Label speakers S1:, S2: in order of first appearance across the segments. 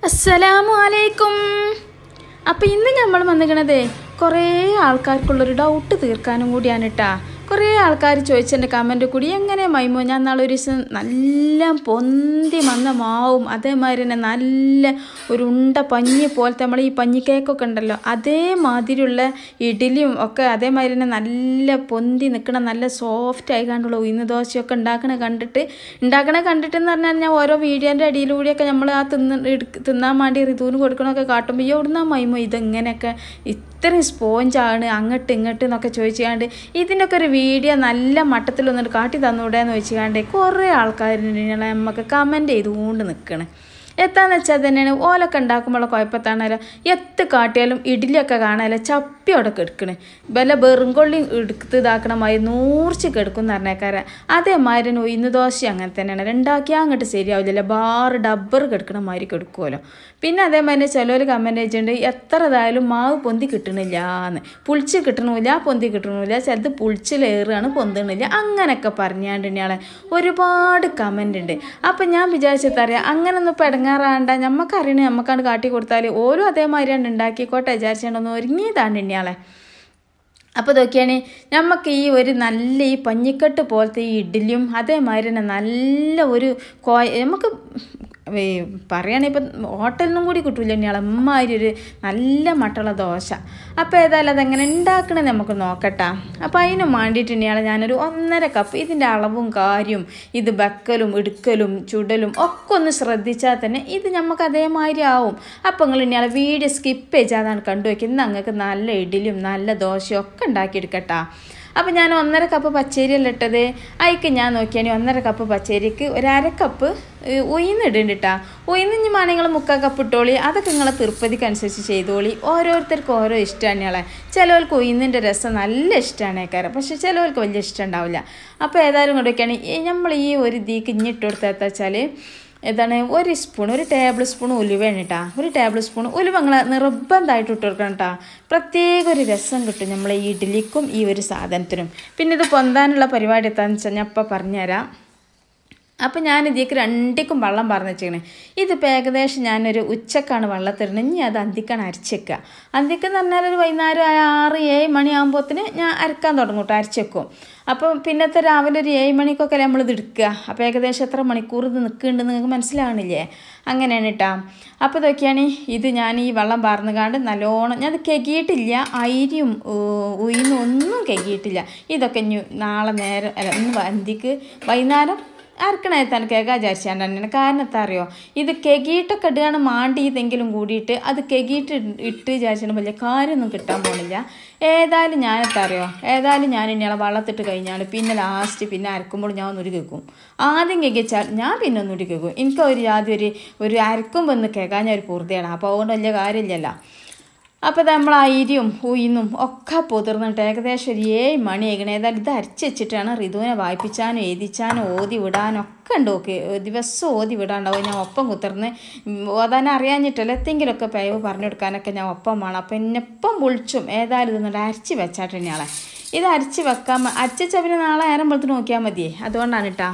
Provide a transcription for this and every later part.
S1: അസ്സലാമു അലൈക്കും അപ്പം ഇന്ന് നമ്മൾ വന്നിക്കണതേ കുറേ ആൾക്കാർക്കുള്ളൊരു ഡൗട്ട് തീർക്കാനും കൂടിയാണ് കേട്ടാ കുറേ ആൾക്കാർ ചോദിച്ചെൻ്റെ കമൻറ്റ് കൂടി എങ്ങനെ മൈമോ ഞാൻ നാളെ ഒരു ദിവസം നല്ല പൊന്തി വന്ന മാവും അതേമാതിരി തന്നെ നല്ല ഒരു ഉണ്ട പഞ്ഞി പോലത്തെ നമ്മൾ ഈ പഞ്ഞിക്കേക്കൊക്കെ ഉണ്ടല്ലോ അതേമാതിരിയുള്ള ഇഡ്ഡലിയും ഒക്കെ അതേമാതിരി തന്നെ നല്ല പൊന്തി നിൽക്കണ നല്ല സോഫ്റ്റ് ആയി കണ്ടുള്ള ഉഴുന്ന് ദോശയൊക്കെ ഉണ്ടാക്കണ കണ്ടിട്ട് ഉണ്ടാക്കണ കണ്ടിട്ടെന്ന് പറഞ്ഞാൽ ഞാൻ ഓരോ വീഡിയോൻ്റെ അടിയിലൂടെയൊക്കെ നമ്മൾ ആ തിന്ന് എടുക്ക- തിന്നാൻ വേണ്ടി ഋതുവിന് കൊടുക്കണമൊക്കെ കാട്ടുമ്പോൾ ഈ എവിടുന്നാ മൈമോ ഇതെങ്ങനെയൊക്കെ ഇത്രയും സ്പോഞ്ചാണ് അങ്ങോട്ട് ഇങ്ങോട്ട് എന്നൊക്കെ ചോദിച്ചാണ്ട് ഇതിനൊക്കെ ഒരു വീഡിയോ നല്ല മട്ടത്തിലൊന്നിട്ട് കാട്ടി തന്നൂടെ എന്ന് ചോദിച്ചാണ്ട് കുറേ ആൾക്കാർ നമുക്ക് കമൻറ്റ് ചെയ്തുകൊണ്ട് നിൽക്കണേ എത്താന്ന് വെച്ചാൽ തന്നെയാണ് ഓലൊക്കെ ഉണ്ടാക്കുമ്പോൾ കുഴപ്പത്താണല്ലോ എത്ത് കാട്ടിയാലും ഇഡ്ഡലിയൊക്കെ കാണാമല്ലോ ചപ്പി അവിടെ കെടുക്കണ് വല്ല വെറുംകൊള്ളി എടുത്ത് ഇതാക്കണമായി നൂർച്ച് കെടുക്കും എന്ന് പറഞ്ഞേക്കാരെ അതേമാതിരി തന്നെ ഉഴുന്ന് ദോശ അങ്ങനെ തന്നെയാണ് ഉണ്ടാക്കിയാൽ അങ്ങോട്ട് ശരിയാവില്ലല്ലോ ബാറ് ഡബ്ബർ കെടുക്കണ മാതിരി കെടുക്കുമല്ലോ പിന്നെ അതേമാതിരി ചിലവർ കമൻറ്റ് വെച്ചിട്ടുണ്ട് എത്ര ഇതായാലും മാവ് പൊന്തി കിട്ടണില്ല എന്ന് പുളിച്ച് കിട്ടണില്ല പൊന്തി കിട്ടണില്ല ചിലത് പുളിച്ചിലേറുകയാണ് പൊന്തണില്ല അങ്ങനെയൊക്കെ പറഞ്ഞാണ്ട് ഇയാളെ ഒരുപാട് കമൻ്റ് ഉണ്ട് അപ്പം ഞാൻ വിചാരിച്ചതറിയാം അങ്ങനെ ഒന്നും ഇപ്പം ഇടങ്ങാറാണ്ട ഞമ്മക്കറിയണേ ഞമ്മക്കാണ്ട് കാട്ടി കൊടുത്താൽ ഓരോ അതേമാതിരിയാണ് ഉണ്ടാക്കിക്കോട്ടെ വിചാരിച്ചുകൊണ്ടൊന്ന് ഒരുങ്ങിയതാണ് ഇയാളെ അപ്പോൾ ഇതൊക്കെയാണ് നമുക്ക് ഈ ഒരു നല്ല ഈ പഞ്ഞിക്കെട്ട് പോലത്തെ ഈ ഇഡ്ഡലിയും അതേമാതിരി തന്നെ നല്ല ഒരു കോയ നമുക്ക് ഈ പറയുകയാണെങ്കിൽ ഇപ്പം ഹോട്ടലിൽ നിന്നും കൂടി കിട്ടൂല ഇനിയാളെ അമ്മാതിരി ഒരു നല്ല മട്ടുള്ള ദോശ അപ്പോൾ ഏതായാലും അതെങ്ങനെ ഉണ്ടാക്കണേ നമുക്ക് നോക്കട്ടാ അപ്പോൾ അതിന് വേണ്ടിയിട്ട് ഇനിയാളെ ഞാനൊരു ഒന്നര കപ്പ് ഇതിൻ്റെ അളവും കാര്യവും ഇത് വെക്കലും എടുക്കലും ചുടലും ഒക്കെ ഒന്ന് ശ്രദ്ധിച്ചാൽ തന്നെ ഇത് നമുക്ക് അതേമാതിരി ആവും അപ്പോൾ നിങ്ങൾ ഇനിയാളെ വീഡിയോ സ്കിപ്പ് ചെയ്താതാണ് കണ്ടു വയ്ക്കുന്നത് നിങ്ങൾക്ക് നല്ല ഇഡ്ഡലിയും നല്ല ദോശയും ഒക്കെ ഉണ്ടാക്കിയെടുക്കട്ടാ അപ്പോൾ ഞാൻ ഒന്നര കപ്പ് പച്ചരിയല്ല ഇട്ടത് അതിക്ക് ഞാൻ നോക്കിയാണെങ്കിൽ ഒന്നര കപ്പ് പച്ചരിക്ക് ഒരു അര കപ്പ് ഉയിന്നിടുന്നുണ്ട് കേട്ടാ ഉയിന്നിഞ്ഞ് നിങ്ങൾ മുക്കാൽ കപ്പ് ഇട്ടോളി അതൊക്കെ നിങ്ങളെ തിരുപ്പതിക്ക് അനുസരിച്ച് ചെയ്തോളി ഓരോരുത്തർക്കും ഓരോ ഇഷ്ടമാണ് ഇയാളെ ചിലവർക്ക് ഉയിന്നിൻ്റെ രസം നല്ല ഇഷ്ടമാണ് ഏക്കാരം പക്ഷെ ചിലവർക്ക് വലിയ ഇഷ്ടം ഉണ്ടാവില്ല അപ്പോൾ ഏതായാലും കൊണ്ടൊക്കെയാണ് നമ്മൾ ഈ ഒരു ഇതിക്ക് ഇഞ്ഞിട്ട് കൊടുത്താൽ വെച്ചാൽ ഇതാണ് ഒരു സ്പൂൺ ഒരു ടേബിൾ സ്പൂൺ ഉലുവയാണ് കേട്ടോ ഒരു ടേബിൾ സ്പൂൺ ഉലുവ നിങ്ങൾ നിർബന്ധമായിട്ട് ഇട്ട് കൊടുക്കണം കേട്ടോ പ്രത്യേക ഒരു രസം കിട്ടും നമ്മൾ ഈ ഇഡ്ഡലിക്കും ഈ ഒരു സാധനത്തിനും പിന്നെ ഇത് പൊന്താനുള്ള പരിപാടി എന്താണെന്ന് വെച്ചാൽ ഞാൻ അപ്പം പറഞ്ഞുതരാം അപ്പം ഞാൻ ഇതിലേക്ക് രണ്ടിക്കും വെള്ളം പറഞ്ഞു വെച്ചേക്കണേ ഇതിപ്പോൾ ഏകദേശം ഞാനൊരു ഉച്ചക്കാണ് വെള്ളത്തിരുന്നത് ഇനി അത് അന്തിക്കാണ് അരച്ചേക്കുക അന്തിക്കെന്ന് പറഞ്ഞാൽ ഒരു വൈകുന്നേരം ആ ആറ് ഏഴ് മണിയാകുമ്പോഴത്തിന് ഞാൻ അരക്കാൻ തുടങ്ങും കേട്ടോ അരച്ചേക്കും അപ്പം പിന്നത്തെ രാവിലെ ഒരു ഏഴ് മണിക്കൊക്കെ നമ്മൾ ഇത് എടുക്കുക അപ്പോൾ ഏകദേശം എത്ര മണിക്കൂർ ഇത് നിൽക്കുന്നുണ്ടെന്ന് നിങ്ങൾക്ക് മനസ്സിലാവണില്ലേ അങ്ങനെയാണ് കേട്ടോ അപ്പോൾ ഇതൊക്കെയാണ് ഇത് ഞാൻ ഈ വെള്ളം പാർന്നുകാണ്ട് നല്ലോണം ഞാൻ അത് കെകിയിട്ടില്ല അരിയും ഉയിന്നും ഒന്നും കെകിയിട്ടില്ല ഇതൊക്കെ ഇനി നാളെ നേരം അല്ല ഇന്ന് അന്തിക്ക് വൈകുന്നേരം ആർക്കണേ തന്നെ കേൾക്കാൻ വിചാരിച്ചാണ്ട് തന്നെയാണ് കാരണം എന്താ അറിയോ ഇത് കെകിയിട്ടൊക്കെ ഇടുകയാണ് മാണ്ടി ഇതെങ്കിലും കൂടിയിട്ട് അത് കെകിയിട്ട് ഇട്ട് വിചാരിച്ചാൽ വലിയ കാര്യമൊന്നും കിട്ടാൻ പോണില്ല ഏതായാലും ഞാനെത്താ അറിയോ ഏതായാലും ഞാൻ ഇനിയാളെ വള്ളത്തിട്ട് കഴിഞ്ഞാൽ പിന്നെ ലാസ്റ്റ് പിന്നെ അരക്കുമ്പോൾ ഞാൻ ഒന്നുകൂടി കേൾക്കും ആദ്യം കേൾക്കിച്ചാൽ ഞാൻ പിന്നെ ഒന്നുകൂടി കേൾക്കും എനിക്ക് ഒരു ആദ്യം ഒരു ഒരു അരക്കുമ്പോൾ ഒന്ന് കേൾക്കാൻ ഞാൻ ഒരു പൂർത്തിയാണ് അപ്പോൾ അതുകൊണ്ട് വലിയ കാര്യമില്ലല്ലോ അപ്പോൾ ഇത് നമ്മൾ അരിയും ഉയിന്നും ഒക്കെ പൊതിർന്നിട്ട് ഏകദേശം ഒരു ഏഴ് മണി ഏകണം ഏതായാലും ഇത് അരച്ച് വെച്ചിട്ടാണ് ഋതുവിനെ വായിപ്പിച്ചാനും എഴുതിച്ചാനും ഓതി വിടാനും ഒക്കെ ഉണ്ട് ഓക്കെ ദിവസം ഓതി വിടാണ്ടാവും ഞാൻ ഒപ്പം കുത്തിർന്ന് ഓതാൻ അറിയാഞ്ഞിട്ടല്ല എന്തെങ്കിലുമൊക്കെ പേവ് പറഞ്ഞു കൊടുക്കാനൊക്കെ ഞാൻ ഒപ്പം വേണം അപ്പം എന്നെപ്പം വിളിച്ചും ഏതായാലും ഇതൊന്നുണ്ട് അരച്ച് വെച്ചാട്ട് ഇയാളെ ഇത് അരച്ച് വെക്കാൻ അരച്ച പിന്നെ നാളെ നേരം വെളുത്ത് നോക്കിയാൽ മതിയേ അതുകൊണ്ടാണ് കേട്ടോ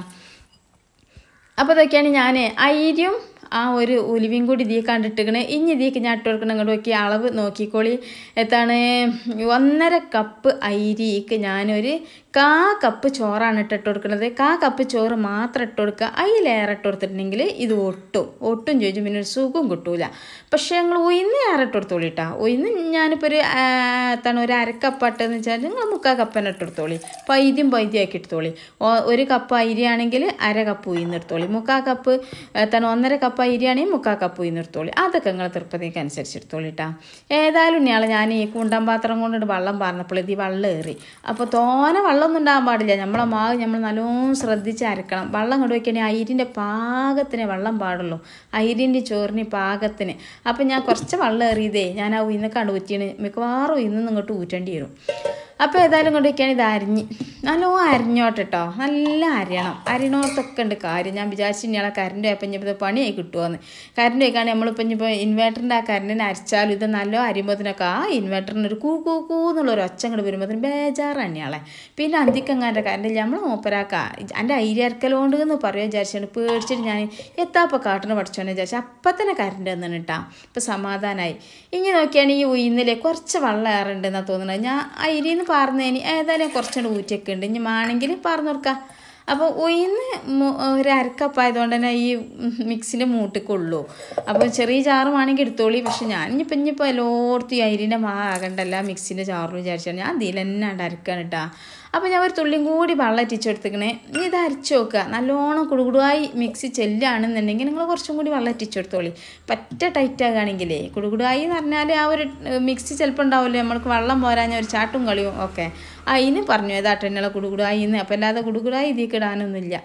S1: അപ്പോൾ ഇതൊക്കെയാണ് ഞാൻ അരിയും ആ ഒരു ഉലുവയും കൂടി ഇതിൽ കണ്ടിട്ടിക്കണ് ഇനി ഇതിലേക്ക് ഞാൻ ഇട്ട് കൊടുക്കണം ഇങ്ങോട്ട് നോക്കി അളവ് നോക്കിക്കോളി എത്താണ് ഒന്നര കപ്പ് അരിക്ക് ഞാനൊരു കാ കപ്പ് ചോറാണ് ഇട്ടിട്ട് കൊടുക്കുന്നത് കാ കപ്പ് ചോറ് മാത്രം ഇട്ട് കൊടുക്കുക അതിലേറെ ഇട്ട് കൊടുത്തിട്ടുണ്ടെങ്കിൽ ഇത് ഒട്ടും ഒട്ടും ചോദിച്ചു പിന്നെ ഒരു സുഖം കിട്ടൂല പക്ഷേ ഞങ്ങൾ ഉയിന്ന് ഏറെ ഇട്ട് കൊടുത്തോളി കേട്ടോ ഉയിന്ന് ഞാനിപ്പോൾ ഒരു എത്താണ് ഒരു അരക്കപ്പട്ടെന്ന് വെച്ചാൽ നിങ്ങൾ മുക്കാൽ കപ്പനെ ഇട്ട് കൊടുത്തോളി പൈദ്യം പൈദ്യമാക്കി എടുത്തോളി ഒരു കപ്പ് അരിയാണെങ്കിൽ അര കപ്പ് ഉയിന്ന് എടുത്തോളി മുക്കാൽ കപ്പ് എത്താണ് ഒന്നര കപ്പ് അരിയാണെങ്കിൽ മുക്കാൽ കപ്പ് ഉയിന്ന് എടുത്തോളി അതൊക്കെ നിങ്ങൾ തൃപ്പതിക്ക് അനുസരിച്ച് എടുത്തോളി കേട്ടോ ഏതായാലും ഇയാൾ ഞാൻ ഈ കുണ്ടൻ പാത്രം കൊണ്ടിട്ട് വെള്ളം പറഞ്ഞപ്പോൾ ഇത് വെള്ളം ഏറി അപ്പോൾ തോനെ വെള്ളമൊന്നും ഉണ്ടാകാൻ പാടില്ല നമ്മളെ മാവ് നമ്മൾ നല്ലോണം ശ്രദ്ധിച്ച് അരക്കണം വെള്ളം കൊണ്ട് വയ്ക്കണമെങ്കിൽ അയിരിൻ്റെ പാകത്തിന് വെള്ളം പാടുള്ളൂ അയിരിൻ്റെ ചോറിന് പാകത്തിന് അപ്പം ഞാൻ കുറച്ച് വെള്ളം ഏറിയതേ ഞാൻ ആ ഉയിന്ന് കണ്ടു ഊറ്റിയാണ് മിക്കവാറും ഉയിന്ന് ഇങ്ങോട്ട് ഊറ്റേണ്ടി വരും അപ്പോൾ ഏതായാലും കൊണ്ടൊക്കെയാണ് ഇത് അരിഞ്ഞ് നല്ലോണം അരിഞ്ഞോട്ടെ കേട്ടോ നല്ല അരിയണം അരിയണോർത്തൊക്കെ ഉണ്ട് കാര്യം ഞാൻ വിചാരിച്ചു ഇനിയാളെ കറണ്ട് പോയപ്പോൾ ഇനിയിപ്പോൾ ഇത് പണിയായി കിട്ടുമോയെന്ന് കറണ്ട് പോയിക്കാണ് നമ്മളിപ്പോൾ ഇനിയിപ്പോൾ ഇൻവേർട്ടറിൻ്റെ ആ കറണ്ടിനെ അരിച്ചാലും ഇത് നല്ല അരിയുമ്പോഴത്തേനൊക്കെ ആ ഇൻവേർട്ടറിന് ഒരു കൂ കൂ കൂ എന്നുള്ള ഒരു ഒച്ച അങ്ങോട്ട് വരുമ്പോഴത്തേന് ബേജാറ് തന്നെയാളെ പിന്നെ അന്തിക്കങ്ങാൻ്റെ കറണ്ട് നമ്മൾ മൂപ്പരാക്ക എൻ്റെ ഐരി അരക്കലോണ്ട് എന്ന് പറയുക വിചാരിച്ചാണ് പേടിച്ചിട്ട് ഞാൻ എത്താപ്പോൾ കാട്ടിന് പഠിച്ചോന്ന് വിചാരിച്ചു അപ്പം തന്നെ കറണ്ട് വന്നിട്ട് കേട്ടോ ഇപ്പം സമാധാനമായി ഇനി നോക്കിയാണ് ഈ ഉയിന്നിലെ കുറച്ച് വെള്ളം ഏറുണ്ടെന്നാണ് തോന്നുന്നത് ഞാൻ അരിന്ന് പാർന്നതിന് ഏതായാലും കുറച്ചുകൂടെ ഊറ്റിയൊക്കെ ഉണ്ട് ഇനി വേണമെങ്കിൽ പാർന്നു കൊടുക്കാം അപ്പോൾ ഉയിന്ന് മു- ഒരു അരക്കപ്പായതുകൊണ്ട് തന്നെ ഈ മിക്സിൻ്റെ മൂട്ടിക്കുള്ളൂ അപ്പോൾ ചെറിയ ജാറ് വേണമെങ്കിൽ എടുത്തോളി പക്ഷെ ഞാൻ ഇനിയിപ്പോൾ ഇനിയിപ്പോൾ എല്ലായിടത്തും ഈ അരിൻ്റെ മാ ആകണ്ടല്ല മിക്സിൻ്റെ ജാറ് വിചാരിച്ചാൽ ഞാൻ അതിൽ തന്നെ ഉണ്ട് അരക്കാണ് കേട്ടോ അപ്പോൾ ഞാൻ ഒരു തുള്ളിയും കൂടി വെള്ളം ഇറ്റിച്ച് കൊടുത്തേക്കണേ ഇനി ഇത് അരച്ച് നോക്കുക നല്ലോണം കുടുകുടുവായി മിക്സി ചെല്ലുകയാണെന്നുണ്ടെങ്കിൽ നിങ്ങൾ കുറച്ചും കൂടി വെള്ളം ഇറ്റിച്ച് കൊടുത്തോളി പറ്റ ടൈറ്റ് ആകുകയാണെങ്കിലേ കുടുകുടുവായി എന്ന് പറഞ്ഞാൽ ആ ഒരു ഏഹ്, മിക്സി ചിലപ്പോൾ ഉണ്ടാവില്ലേ നമ്മൾക്ക് വെള്ളം പോരാഞ്ഞ ഒരു ചാട്ടും കളിയും ഒക്കെ അതിന് പറഞ്ഞു ഏതാട്ടെ എന്നുള്ള കുടുകുടായി എന്ന് അപ്പം അല്ലാതെ കുടുകുടായി ഇതിൽ ഇടാനൊന്നുമില്ല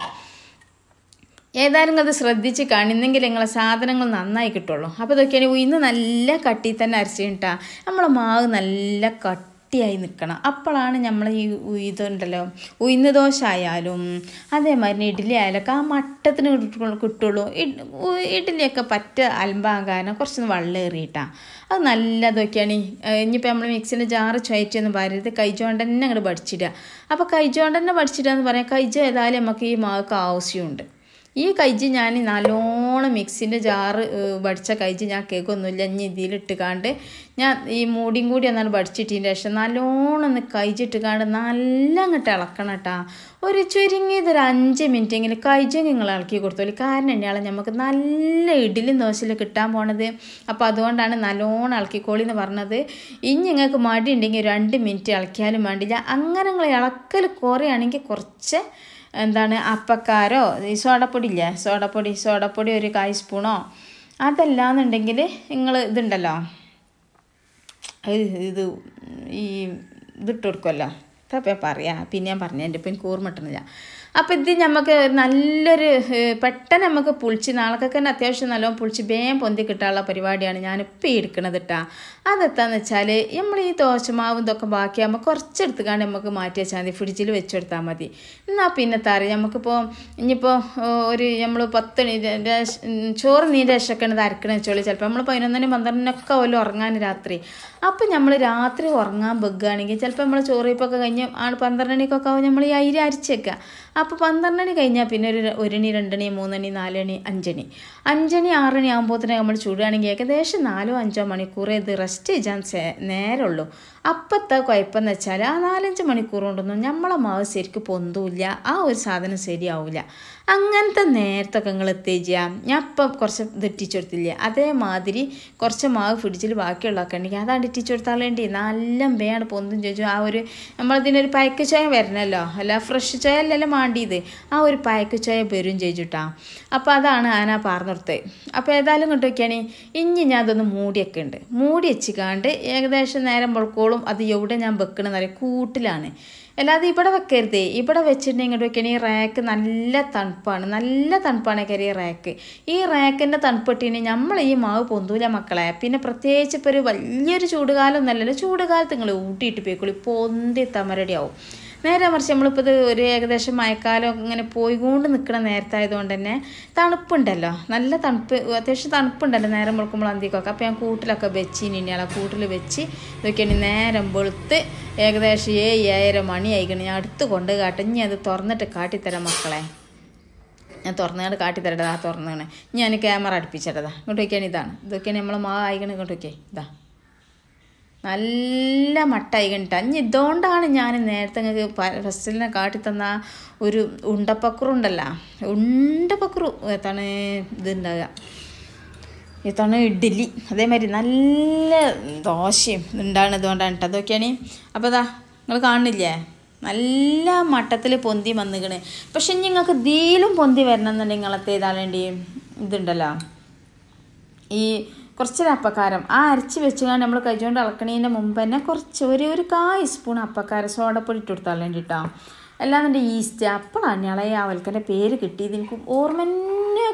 S1: ഏതായാലും അത് ശ്രദ്ധിച്ച് കാണിന്നെങ്കിൽ നിങ്ങളെ സാധനങ്ങൾ നന്നായി കിട്ടുള്ളൂ അപ്പോൾ ഇതൊക്കെയാണ് ഇന്ന് നല്ല കട്ടി തന്നെ അരച്ചിട്ടാ നമ്മളെ മാവ് നല്ല കട്ടിയായി നിൽക്കണം അപ്പോഴാണ് നമ്മൾ ഈ ഉ- ഇതുണ്ടല്ലോ ഉഴുന്ന് ദോശ ആയാലും അതേമാതിരി ഇഡ്ഡലി ആയാലും ഒക്കെ ആ മട്ടത്തിന് കിട്ടു- കിട്ടുള്ളൂ ഇഡ്- ഉ- ഇഡ്ഡലിയൊക്കെ പറ്റ അലമ്പാകാനും കുറച്ചൊന്ന് വെള്ളം ഏറിയിട്ടാണ് അത് നല്ലതൊക്കെയാണ് ഇനിയിപ്പോൾ നമ്മൾ മിക്സിൻ്റെ ജാറ് ചുയറ്റൊന്നും പറയരുത് കൈജോണ്ട് തന്നെ അങ്ങോട്ട് പഠിച്ചിടുക അപ്പോൾ കൈജോണ്ട് തന്നെ പഠിച്ചിടുക എന്ന് പറയാം കൈജോ ഏതായാലും നമുക്ക് ഈ മാവക്ക് ആവശ്യമുണ്ട് ഈ കൈജി ഞാൻ നല്ലോണം മിക്സിൻ്റെ ജാറ് വടിച്ച കൈജി ഞാൻ കേൾക്കൊന്നുമില്ല ഇനി ഇതിലിട്ട് കാണ്ട് ഞാൻ ഈ മൂടിയും കൂടി ഒന്നാണ് വടിച്ചിട്ടതിന് ശേഷം നല്ലോണം ഒന്ന് കൈജിട്ട് കാണ്ട് നല്ല അങ്ങോട്ട് ഇളക്കണം കേട്ടാ ഒരു ചുരുങ്ങിയത് ഒരു അഞ്ച് മിനിറ്റെങ്കിലും കൈജി നിങ്ങൾ ഇളക്കി കൊടുത്തോളി കാരണം തന്നെയാണ് നമുക്ക് നല്ല ഇഡ്ഡലിയും ദോശയിൽ കിട്ടാൻ പോണത് അപ്പോൾ അതുകൊണ്ടാണ് നല്ലോണം ഇളക്കിക്കോളി എന്ന് പറഞ്ഞത് ഇനി നിങ്ങൾക്ക് മടി ഉണ്ടെങ്കിൽ രണ്ട് മിനിറ്റ് ഇളക്കിയാലും വേണ്ടില്ല അങ്ങനെ നിങ്ങൾ ഇളക്കൽ കുറയാണെങ്കിൽ കുറച്ച് എന്താണ് അപ്പക്കാരോ ഈ സോഡപ്പൊടി ഇല്ലേ സോഡപ്പൊടി സോഡപ്പൊടി ഒരു കായ് സ്പൂണോ അതല്ലാന്നുണ്ടെങ്കിൽ നിങ്ങൾ ഇതുണ്ടല്ലോ ഇത് ഇത് ഈ ഇതിട്ട് കൊടുക്കുമല്ലോ ഇപ്പം പറയാം പിന്നെ ഞാൻ പറഞ്ഞു എൻ്റെ ഇപ്പം എനിക്ക് ഓർമ്മ കിട്ടുന്നില്ല അപ്പോൾ ഇത് നമുക്ക് നല്ലൊരു ഏഹ്, പെട്ടെന്ന് നമുക്ക് പുളിച്ച് നാളൊക്കെ തന്നെ അത്യാവശ്യം നല്ലോണം പുളിച്ച് വേഗം പൊന്തി കിട്ടാനുള്ള പരിപാടിയാണ് ഞാനിപ്പോൾ എടുക്കണത് കേട്ടാ അതെത്താന്ന് വെച്ചാൽ നമ്മൾ ഈ ദോശമാവും ഇതൊക്കെ ബാക്കിയാകുമ്പോൾ കുറച്ചെടുത്തുകാണ്ട് നമുക്ക് മാറ്റി വെച്ചാൽ മതി ഫ്രിഡ്ജിൽ വെച്ചെടുത്താൽ മതി എന്നാൽ പിന്നെ തറി നമുക്കിപ്പോൾ ഇനിയിപ്പോൾ ഒരു നമ്മൾ പത്ത് മണി രേഷ- ഉം, ചോറ് നീ രക്ഷക്കണത് അരക്കണ വെച്ചോളി ചിലപ്പോൾ നമ്മൾ പതിനൊന്നിനും പന്ത്രണ്ടിനൊക്കെ ആവുമല്ലോ ഉറങ്ങാൻ രാത്രി അപ്പം നമ്മൾ രാത്രി ഉറങ്ങാൻ വെക്കുകയാണെങ്കിൽ ചിലപ്പോൾ നമ്മൾ ചോറിപ്പൊക്കെ കഴിഞ്ഞ് ആണ് പന്ത്രണ്ട് മണിക്കൊക്കെ ആവും നമ്മൾ ഈ അരി അരിച്ചേക്കുക അപ്പോൾ പന്ത്രണ്ട് മണി കഴിഞ്ഞാൽ പിന്നെ ഒരു ഒരണി രണ്ടണി മൂന്നണി നാലണി അഞ്ചണി അഞ്ചണി ആറണി ആകുമ്പോൾ തന്നെ നമ്മൾ ചൂടുകയാണെങ്കിൽ ഏകദേശം നാലോ അഞ്ചോ മണിക്കൂർ ഇത് റെസ്റ്റ് ചെയ്യാൻ സേ- നേരമുള്ളൂ അപ്പത്തെ കുഴപ്പമെന്ന് വെച്ചാൽ ആ നാലഞ്ച് മണിക്കൂർ കൊണ്ടൊന്നും നമ്മളെ മാവ് ശരിക്കും പൊന്തൂല്ല ആ ഒരു സാധനം ശരിയാവില്ല അങ്ങനത്തെ നേരത്തൊക്കെ നിങ്ങൾ എത്തിച്ചാൽ ഞാൻ ഇപ്പം കുറച്ച് ഇത് ഇട്ടിച്ചു കൊടുത്തില്ലേ അതേമാതിരി കുറച്ച് മാവ് ഫ്രിഡ്ജിൽ ബാക്കിയുള്ളതൊക്കെ ഉണ്ടെങ്കിൽ അതാണ് ഇട്ടിച്ചു കൊടുത്താൽ വേണ്ടി നല്ല വേണം പൊന്തും ചോദിച്ചു ആ ഒരു നമ്മളതിനൊരു പയക്ക് ചോയ വരണമല്ലോ അല്ല ഫ്രഷ് ചോയ അല്ലല്ലോ മാണ്ടിയത് ആ ഒരു പയക്ക് ചോയ വരും ചോദിച്ചിട്ടാ അപ്പോൾ അതാണ് ആന പറഞ്ഞിടത്ത് അപ്പോൾ ഏതായാലും ഇങ്ങോട്ട് നോക്കിയാണ് ഇനി ഞാൻ അതൊന്ന് മൂടിയൊക്കെ ഉണ്ട് മൂടി വെച്ചിക്കാണ്ട് ഏകദേശം നേരം പൊളക്കോളും അത് എവിടെ ഞാൻ വെക്കണമെന്ന് അറിയാം കൂട്ടിലാണ് അല്ലാതെ ഇവിടെ വെക്കരുതേ ഇവിടെ വെച്ചിട്ടുണ്ടെങ്കിൽ ഇങ്ങോട്ട് വെക്കണേ ഈ റാക്ക് നല്ല തണുപ്പാണ് നല്ല തണുപ്പാണ് കയറിയ റാക്ക് ഈ റാക്കിൻ്റെ തണുപ്പിട്ടിന് നമ്മൾ ഈ മാവ് പൊന്തൂല മക്കളെ പിന്നെ പ്രത്യേകിച്ച് ഇപ്പോൾ ഒരു വലിയൊരു ചൂടുകാലം ഒന്നല്ലല്ലോ ചൂടുകാലത്ത് നിങ്ങൾ ഊട്ടിയിട്ട് പോയിക്കോളി പൊന്തി തമരടിയാവും നേരെ മറിച്ച് നമ്മളിപ്പോൾ ഇത് ഒരു ഏകദേശം മഴക്കാലം ഇങ്ങനെ പോയിക്കൊണ്ട് നിൽക്കുന്ന നേരത്തായതുകൊണ്ട് തന്നെ തണുപ്പുണ്ടല്ലോ നല്ല തണുപ്പ് അത്യാവശ്യം തണുപ്പുണ്ടല്ലോ നേരം വെളുക്കുമ്പോൾ അന്തിക്കൊക്കെ അപ്പോൾ ഞാൻ കൂട്ടിലൊക്കെ വെച്ച് ഇനിയാളെ കൂട്ടിൽ വെച്ച് ഇതൊക്കെയാണ് നേരം വെളുത്ത് ഏകദേശം ഏഴ് ഏഴര മണി ആയിക്കണം ഞാൻ അടുത്ത് കൊണ്ട് കാട്ടെ ഇനി അത് തുറന്നിട്ട് കാട്ടിത്തരാം മക്കളെ ഞാൻ തുറന്നുകൊണ്ട് കാട്ടിത്തരട്ടെ ആ തുറന്നാണ് ഞാൻ ക്യാമറ അടുപ്പിച്ചിട്ടതാ ഇങ്ങോട്ട് വയ്ക്കാൻ ഇതാണ് ഇതൊക്കെയാണ് നമ്മൾ മാവ് ആയിക്കണം ഇങ്ങോട്ട് വയ്ക്കേ ഇതാ നല്ല മട്ടായി കണ്ടിട്ട് ഇനി ഇതുകൊണ്ടാണ് ഞാൻ നേരത്തെ നിങ്ങൾക്ക് ഫസ്റ്റിലിനെ കാട്ടിത്തന്ന ആ ഒരു ഉണ്ടപ്പക്കുറുണ്ടല്ലോ ഉണ്ടപ്പക്കുറു എത്താണ് ഇതുണ്ടാകുക ഇതാണ് ഇഡ്ഡലി അതേമാതിരി നല്ല ദോശയും ഉണ്ടാകുന്നത് കൊണ്ടാണ് കേട്ടോ അതൊക്കെയാണ് അപ്പോൾ ഇതാ നിങ്ങൾ കാണുന്നില്ലേ നല്ല മട്ടത്തിൽ പൊന്തി വന്നിക്കണ് പക്ഷെ നിങ്ങൾക്ക് ഇതിലും പൊന്തി വരണം എന്നുണ്ടെങ്കിൽ നിങ്ങളത്തെ ഏതാളേണ്ടി ഇതുണ്ടല്ലോ ഈ കുറച്ചൊരു അപ്പക്കാരം ആ അരച്ച് വെച്ചുകൊണ്ട് നമ്മൾ കഴിച്ചുകൊണ്ട് ഇളക്കണതിൻ്റെ മുമ്പ് തന്നെ കുറച്ച് ഒരു ഒരു കായ് സ്പൂൺ അപ്പക്കാരം സോഡപ്പൊടി ഇട്ട് കൊടുത്താൽ വേണ്ടിയിട്ടോ അല്ലാന്നുണ്ട് ഈസ്റ്റ് അപ്പോഴാണ് ഇളയ അവൽക്കൻ്റെ പേര് കിട്ടിയത് എനിക്ക് ഓർമ്മ തന്നെ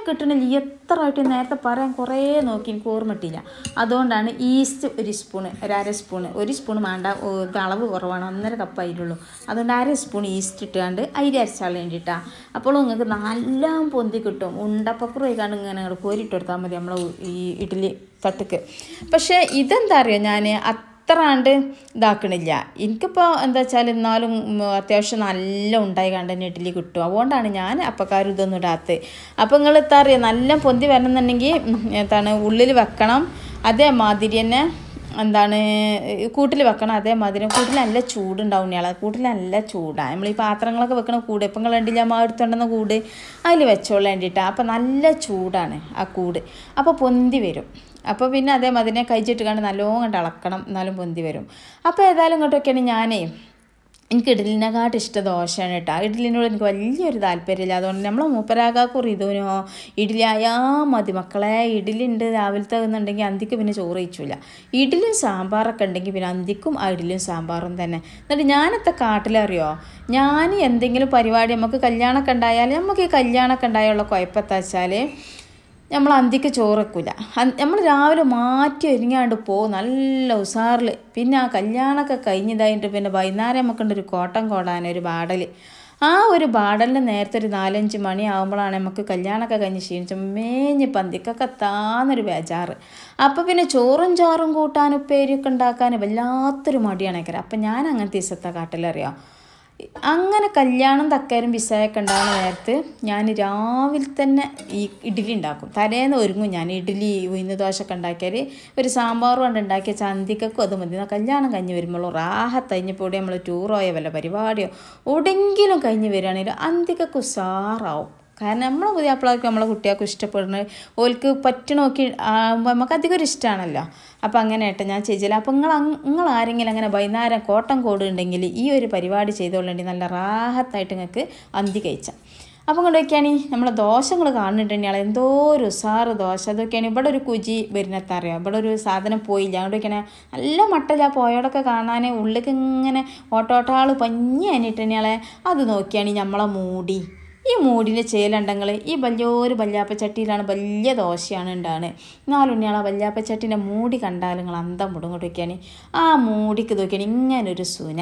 S1: കിട്ടണില്ല എത്ര ആയിട്ട് നേരത്തെ പറയാൻ കുറേ നോക്കി എനിക്ക് ഓർമ്മട്ടില്ല അതുകൊണ്ടാണ് ഈസ്റ്റ് ഒരു സ്പൂണ് ഒരു അര സ്പൂണ് ഒരു സ്പൂൺ വേണ്ട ഓ, ഇത് അളവ് കുറവാണ് ഒന്നര കപ്പ് അതിലുള്ളൂ അതുകൊണ്ട് അര സ്പൂൺ ഈസ്റ്റ് ഇട്ടുകൊണ്ട് അരി അരച്ചാൽ വേണ്ടിയിട്ടാണ് അപ്പോൾ നിങ്ങൾക്ക് നല്ല പൊന്തി കിട്ടും ഉണ്ടപ്പക്കുറം ആയിക്കാണ്ട് ഇങ്ങനെ അങ്ങോട്ട് കോരിട്ട് കൊടുത്താൽ മതി നമ്മൾ ഈ ഇഡ്ഡലി തട്ടുക്ക് പക്ഷേ ഇതെന്താ അറിയോ ഞാൻ അത്ര ആണ്ട് ഇതാക്കണില്ല എനിക്കിപ്പോൾ എന്താ വെച്ചാൽ എന്നാലും ഉം, അത്യാവശ്യം നല്ല ഉണ്ടായി കണ്ട് തന്നെ ഇഡ്ഡലി കിട്ടും അതുകൊണ്ടാണ് ഞാൻ അപ്പക്കാരും ഇതൊന്നും ഇടാത്തത് അപ്പോൾ നിങ്ങൾ എത്താ അറിയുക നല്ല പൊന്തി വരണമെന്നുണ്ടെങ്കിൽ ഉം, എന്താണ് ഉള്ളിൽ വെക്കണം അതേമാതിരി തന്നെ എന്താണ് കൂട്ടിൽ വെക്കണം അതേമാതിരി കൂട്ടിൽ നല്ല ചൂടുണ്ടാവും ഇയാളെ കൂട്ടിൽ നല്ല ചൂടാണ് നമ്മൾ ഈ പാത്രങ്ങളൊക്കെ വെക്കണ കൂട് ഇപ്പം നിങ്ങൾ കണ്ടില്ല അമ്മ എടുത്തുണ്ടെന്ന കൂട് അതിൽ വെച്ചോളാൻ വേണ്ടിയിട്ടാണ് അപ്പം നല്ല ചൂടാണ് ആ കൂട് അപ്പോൾ പൊന്തി വരും അപ്പോൾ പിന്നെ അതേമാതിരി കഴിച്ചിട്ട് കണ്ട് നല്ലോണം കണ്ട് ഇളക്കണം എന്നാലും പൊന്തി വരും അപ്പോൾ ഏതായാലും ഇങ്ങോട്ടൊക്കെയാണ് ഞാനേ എനിക്ക് ഇഡ്ഡലിനെക്കാട്ട് ഇഷ്ടം ദോശയാണ് കേട്ടോ ഇഡ്ഡലിനോട് എനിക്ക് വലിയൊരു താല്പര്യമില്ല അതുകൊണ്ട് നമ്മളെ മൂപ്പരാകാക്കും ഇതോനോ ഇഡ്ഡലി ആയാൽ മതി മക്കളെ ഇഡ്ഡലി ഉണ്ട് രാവിലത്തെ എന്നുണ്ടെങ്കിൽ അന്തിക്ക് പിന്നെ ചോറ് കഴിച്ചില്ല ഇഡ്ഡലിയും സാമ്പാറൊക്കെ ഉണ്ടെങ്കിൽ പിന്നെ അന്തിക്കും ആ ഇഡ്ഡലിയും സാമ്പാറും തന്നെ എന്നിട്ട് ഞാനത്തെ കാട്ടിലറിയോ ഞാൻ എന്തെങ്കിലും പരിപാടി നമുക്ക് കല്യാണമൊക്കെ ഉണ്ടായാൽ നമുക്ക് ഈ കല്യാണമൊക്കെ ഉണ്ടായുള്ള കുഴപ്പമെന്താ വെച്ചാൽ നമ്മൾ അന്തിക്ക് ചോറ് വെക്കില്ല നമ്മൾ രാവിലെ മാറ്റി ഒരുങ്ങാണ്ട് പോകും നല്ല ഉസാറിൽ പിന്നെ ആ കല്യാണമൊക്കെ കഴിഞ്ഞതായിട്ട് പിന്നെ വൈകുന്നേരം നമുക്കുണ്ട് ഒരു കോട്ടം കോടാൻ ഒരു ബാടൽ ആ ഒരു ബാടലിന് നേരത്തെ ഒരു നാലഞ്ച് മണി ആകുമ്പോഴാണ് നമുക്ക് കല്യാണമൊക്കെ കഴിഞ്ഞ് ക്ഷീണിച്ച് മേഞ്ഞ് പന്തിക്കൊക്കെ താന്നൊരു ബേജാറ് അപ്പോൾ പിന്നെ ചോറും ചാറും കൂട്ടാനും ഉപ്പേരിയൊക്കെ ഉണ്ടാക്കാൻ വല്ലാത്തൊരു മടിയാണ് അപ്പം ഞാൻ അങ്ങനത്തെ ദിവസത്തെ കാട്ടിലറിയാം അങ്ങനെ കല്യാണം തക്കാരും പിസായൊക്കെ ഉണ്ടാകുന്ന നേരത്ത് ഞാൻ രാവിലെ തന്നെ ഈ ഇഡ്ഡലി ഉണ്ടാക്കും തലേന്ന് ഒരുങ്ങും ഞാൻ ഇഡ്ഡലി ഉഴുന്ന് ദോശയൊക്കെ ഉണ്ടാക്കിയാൽ ഒരു സാമ്പാർ കൊണ്ട് ഉണ്ടാക്കിയ ചന്തിക്കും അത് മതി കല്യാണം കഴിഞ്ഞ് വരുമ്പോൾ റാഹത്ത് കഴിഞ്ഞപ്പോൾ നമ്മൾ ടൂർ പോയ വല്ല പരിപാടിയോ എവിടെയെങ്കിലും കഴിഞ്ഞ് വരികയാണെങ്കിൽ അന്തിക്കൊക്കെ ഉസാറാവും കാരണം നമ്മളെ പുതിയാപ്പിളർക്ക് നമ്മളെ കുട്ടികൾക്ക് ഇഷ്ടപ്പെടുന്നത് ഓൽക്ക് പറ്റി നോക്കി ആകുമ്പോൾ നമുക്ക് അധികം ഒരു ഇഷ്ടമാണല്ലോ അപ്പോൾ അങ്ങനെ ഏട്ടാ ഞാൻ ചെയ്തില്ല അപ്പോൾ നിങ്ങൾ നിങ്ങൾ ആരെങ്കിലും അങ്ങനെ വൈകുന്നേരം കോട്ടം കോട് ഉണ്ടെങ്കിൽ ഈ ഒരു പരിപാടി ചെയ്തോളേണ്ടി നല്ല റാഹത്തായിട്ട് നിങ്ങൾക്ക് അന്തി കഴിച്ചാൽ അപ്പം കൊണ്ടൊക്കെയാണ് നമ്മളെ ദോശങ്ങൾ കാണുന്നുണ്ടെങ്കിൽ എന്തോ ഒരു ഉസാറ് ദോശ അതൊക്കെയാണ് ഇവിടെ ഒരു കുജി വരുന്നത്തറിയാം ഇവിടെ ഒരു സാധനം പോയില്ല അങ്ങോട്ടൊക്കെയാണ് നല്ല മട്ടല്ല പോയോടൊക്കെ കാണാൻ ഉള്ളിലേക്ക് ഇങ്ങനെ ഓട്ടോട്ടാൾ പഞ്ഞി അനിട്ടെന്നെയാളെ അത് നോക്കിയാണ് നമ്മളെ മൂടി ഈ മൂടിൻ്റെ ചേലുണ്ടെങ്കിൽ ഈ വലിയൊരു വല്യാപ്പച്ചട്ടിയിലാണ് വലിയ ദോശയാണ് ഉണ്ടാകുന്നത് നാലുണ്ണിയാളെ വല്യാപ്പച്ചട്ടീൻ്റെ മൂടി കണ്ടാൽ നിങ്ങൾ അന്തം മുടങ്ങോട്ടൊക്കെയാണ് ആ മൂടിക്ക് നോക്കിയാണ് ഇങ്ങനൊരു സൂന